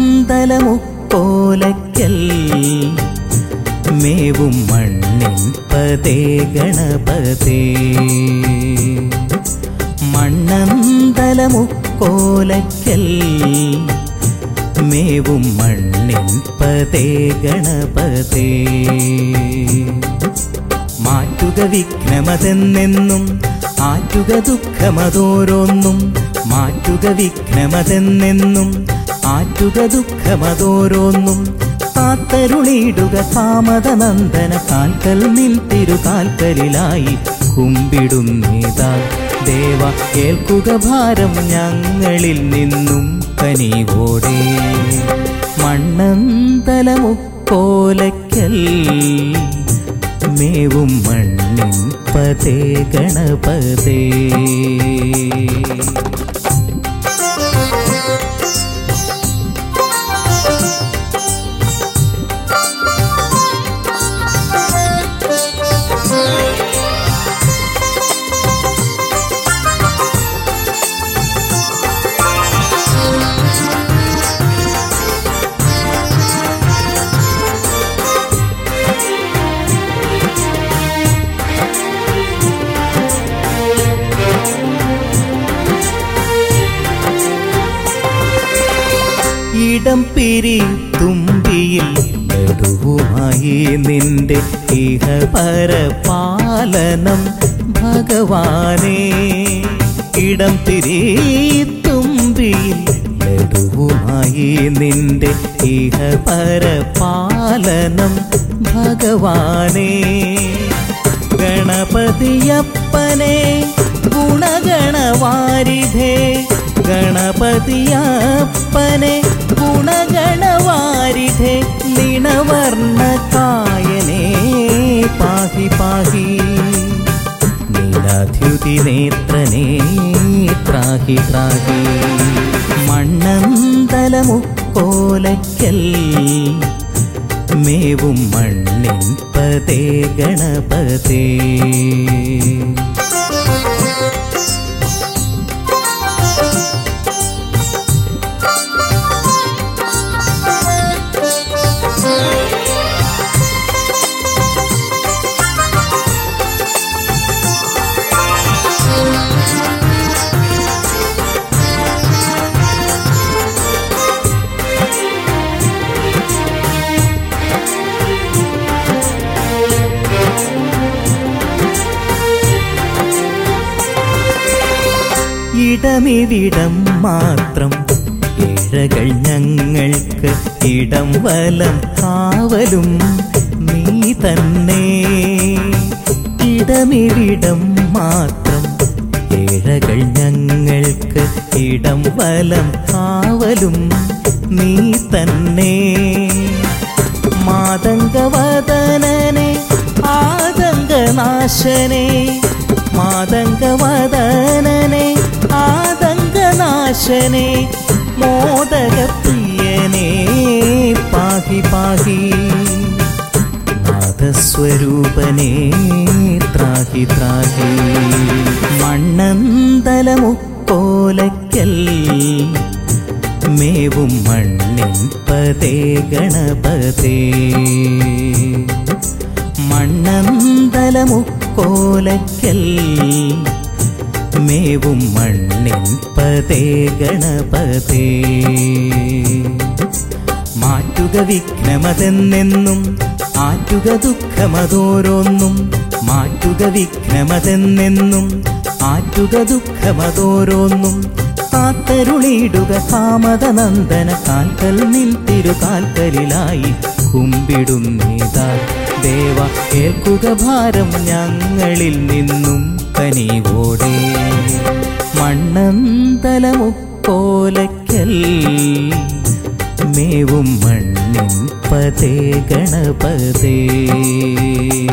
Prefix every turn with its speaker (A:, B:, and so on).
A: മണ്ണന്തലമുക്കോലയ്ക്കൽ മേവും മണ്ണിൻ പതേ ഗണപതേ മണ്ണന്തലമുക്കോലയ്ക്കൽ മേവും മണ്ണിൻ പതേ ഗണപതേ മാറ്റുക വിഘ്നമതെന്നെന്നും ആറ്റുക ദുഃഖമതോരോന്നും മാറ്റുക വിഘ്നമതെന്നെന്നും ആറ്റുക ദുഃഖമതോരോന്നും കാത്തരുളിയിടുക കാമതനന്ദന കാൽക്കൽ നിൻ തിരുകാൽക്കലിലായി കുമ്പിടുന്നേതാ ദേവ കേൾക്കുക ഭാരം ഞങ്ങളിൽ നിന്നും കനിവോടെ മണ്ണന്തലമുക്കോലയ്ക്കൽ മേവും മണ്ണിൻ പതേ ഗണപതേ ഇടം പിരി തുമ്പിയിൽ നടുവുമായി നിന്റെ ഇഹപരപാലനം ഭഗവാനേ ഇടം തിരി തുമ്പിയിൽ നടുവുമായി നിന്റെ ഇഹപരപാലനം ഭഗവാനേ ഗണപതിയപ്പനെ ഗുണഗണവാരിധേ ഗണപതിയപ്പനെ ഗുണഗണവാരിധേ നിണവർണ്ണ കായനേ പാഹി പാഹി നീലാധ്യുതി നേത്രനേ ത്രാഹി ത്രാഹി മണ്ണന്തലമുക്കോലയ്ക്കൽ മേവും മണ്ണിൻ പതേ ഗണപതേ ഇടമിവിടം മാത്രം ഇഴകൾ ഞങ്ങൾക്ക് ഇടം വലം കാവലും നീ തന്നെ ഇടമിവിടം മാത്രം ഇഴകൾ ഞങ്ങൾക്ക് ഇടം വലം കാവലും നീ തന്നെ മാതംഗവദനനെ ആതങ്കനാശനെ മാതംഗവദനനെ ആതങ്കനാശനെ മോദകപ്രിയനെ പാഹി പാഹി നാദസ്വരൂപനെ ത്രാഹി ത്രാഹി മണ്ണന്തലമുക്കോലയ്ക്കൽ മേവും മണ്ണിൻ പതേ ഗണപതേ മണ്ണന്തലമുക്കോലയ്ക്കൽ മേവും മണ്ണിൻ പതേ ഗണപതേ മാറ്റുക വിഘ്നമതെന്നെന്നും ആറ്റുക ദുഃഖമതോരോന്നും മാറ്റുക വിഘ്നമതെന്നെന്നും ആറ്റുക ദുഃഖമതോരോന്നും കാത്തരുളിയിടുക കാമതനന്ദന കാൽക്കൽ നിൻ തിരുകാൽക്കലിലായി കുമ്പിടുന്നേതാ ദേവ കേൾക്കുക ഭാരം ഞങ്ങളിൽ നിന്നും കനിവോടെ മണ്ണന്തലമുക്കോലയ്ക്കൽ മേവും മണ്ണിൻ പതേ ഗണപതേ